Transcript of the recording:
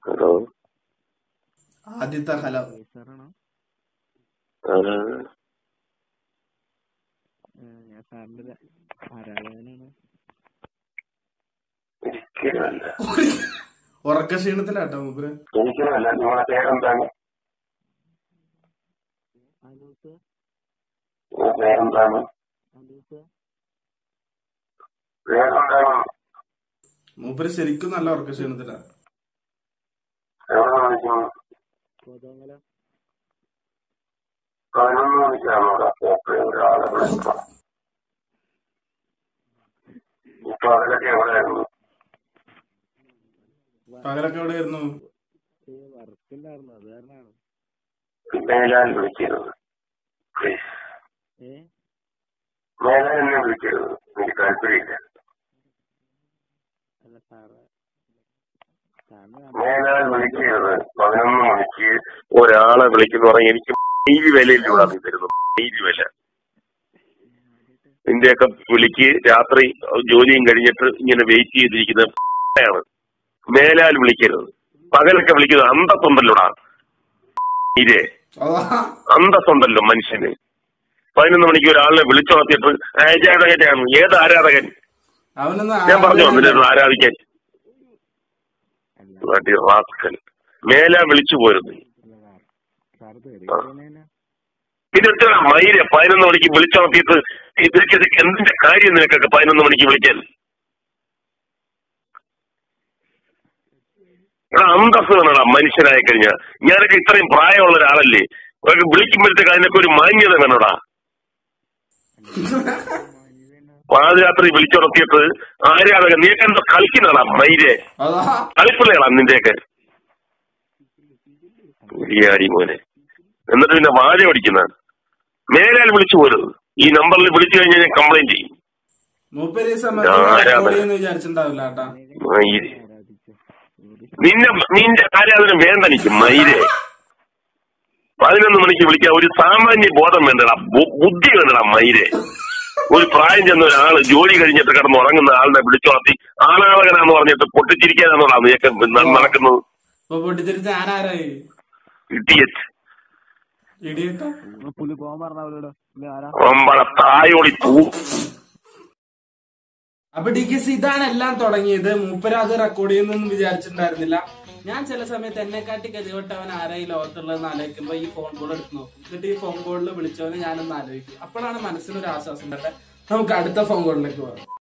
Hello ആദ്യത്തെ hello സാറാണോ ആരാണ് ഞാൻ സാറിന്റെ ഒരു ആരാധകനാണ് ഒരിക്കലുമല്ല ഉറക്ക ക്ഷീണത്തിലാട്ടോ മൂപ്പര് ഒരിക്കലുമല്ല നിങ്ങളുടെ പേരെന്താണ് അനൂസ് നിങ്ങളുടെ പേരെന്താണ് അനൂസ് പേരെന്താണ് മൂപ്പര് ശരിക്കും നല്ല ഉറക്ക ക്ഷീണത്തിലാ എവിടെ വിളിക്കുന്നു കോതമംഗലം പതിനൊന്ന് മണിക്കാണോ പോക്ക് ഒരാളെ വിളിക്കണം ഇപ്പൊ അതിലൊക്കെ എവിടെയായിരുന്നു പകലൊക്കെ എവിടെയായിരുന്നു വർക്കില്ലായിരുന്നു അത് കാരണമാണ് മേലാൽ വിളിക്കരുത് പ്ലീസ് ഏ മേലാൽ എന്നെ വിളിക്കരുത് എനിക്ക് താല്പര്യമില്ല അല്ല സാറ് സാറിന് മേലാൽ വിളിക്കരുത് പതിനൊന്ന് മണിക്ക് ഒരാളെ വിളിക്കുന്ന പറഞ്ഞാൽ എനിക്ക് നീതി വിലയിലൂടെ നീ തരുന്നു നീതി വില നിന്റെയൊക്കെ വിളിക്ക് രാത്രി ജോലിയും കഴിഞ്ഞിട്ട് ഇങ്ങനെ വെയിറ്റ് ചെയ്തിരിക്കുന്ന ആണ് മേലാൽ വിളിക്കരുത് പകലൊക്കെ വിളിക്കുന്നത് അന്തസ്സുണ്ടല്ലോടാ ഇരേ അതാ അന്തസ്സുണ്ടല്ലോ മനുഷ്യന് പതിനൊന്ന് മണിക്ക് ഒരാളിനെ വിളിച്ചു നടത്തിയിട്ട് ആരാധകനാണ് ഏത് ആരാധകൻ അവനൊന്ന് ഞാൻ പറഞ്ഞു വന്നിട്ട് ആരാധിക്കാൻ Bloody rascal. മേലാ വിളിച്ചു പോരുന്നു അല്ല സാർ സാറ് തെറിയുന്നതിനാ പിന്നെ എത്ര മൈര പതിനൊന്ന് മണിക്ക് വിളിച്ചു നടത്തിയിട്ട് ഇതൊക്കെ ഇതൊക്കെ എന്തിന്റെ കാര്യം നിനക്കൊക്കെ പതിനൊന്ന് മണിക്ക് വിളിക്കാൻ എടാ അന്തസ് വേണടാ മനുഷ്യനായി കഴിഞ്ഞാൽ ഞാനൊക്കെ ഇത്രയും പ്രായമുള്ള ഒരാളല്ലേ അവർക്ക് വിളിക്കുമ്പോഴത്തേക്ക് അതിനൊക്കെ ഒരു മാന്യത വേണോടാ പാതിരാത്രി വിളിച്ചുണർത്തിയിട്ട് ആരാധകൻ നീക്ക് എന്താ കളിക്കുന്നതാ മൈരെ അതാ കളിപ്പിള്ളയാടാ നിന്റെയൊക്കെ ഉരിയാടി മോനെ എന്നിട്ട് പിന്നെ വാഴ പഠിക്കുന്ന മേലാൽ വിളിച്ചു പോരുത് ഈ നമ്പറിൽ വിളിച്ചു കഴിഞ്ഞാൽ ഞാൻ കംപ്ലൈന്റ് ചെയ്യും മൂപ്പര് ഈ സമയത്ത് ആരാധന. റെക്കോർഡ് ചെയ്യുന്ന വിചാരിച്ചിട്ടുണ്ടാവില്ല കേട്ടാ മയിര് ആരാധിച്ചു സോറി നിന്നെ നിന്റെ ആരാധന വേണ്ട എനിക്ക് മയിരെ പതിനൊന്ന് മണിക്ക് വിളിക്കാൻ ഒരു സാമാന്യ ബോധം വേണ്ടടാ ബു- ബുദ്ധി വേണ്ടടാ മയിരെ ഒരു പ്രായം ചെന്ന ഒരാള് ജോലി കഴിഞ്ഞിട്ട് കിടന്ന് ഉറങ്ങുന്ന ആളിനെ വിളിച്ചുണർത്തി ആളാളകനാന്ന് പറഞ്ഞിട്ട് പൊട്ടിച്ചിരിക്കാനാണോടാ നീയൊക്കെ ന- നടക്കുന്നത് ഇപ്പൊ പൊട്ടിച്ചിരിച്ച് ഞാനാരായി ഇടിയറ്റ് ഇടിയിട്ടോ പുള്ളി പോകാൻ പറഞ്ഞ അവരോട് പുള്ളി ആരാ ഒമ്പള തായോളി പൂ അപ്പൊ ഡി കെ സി ഇതാണ് എല്ലാം തുടങ്ങിയത് മൂപ്പര് അത് റെക്കോർഡ് ചെയ്യുന്നൊന്നും വിചാരിച്ചിട്ടുണ്ടായിരുന്നില്ല ഞാൻ ചില സമയത്ത് എന്നെക്കാട്ടി ഗതിവട്ടവൻ ആരാ ഈ ലോകത്തുള്ളതെന്ന് ആലോചിക്കുമ്പോ ഈ ഫോൺ കോൾ എടുത്ത് നോക്കും എന്നിട്ട് ഈ ഫോൺ കോളിൽ വിളിച്ചവനെ ഞാനൊന്ന് ആലോചിക്കും അപ്പോഴാണ് മനസ്സിനൊരു ആശ്വാസം തട്ടെ നമുക്ക് അടുത്ത ഫോൺ കോളിലേക്ക് പോകാം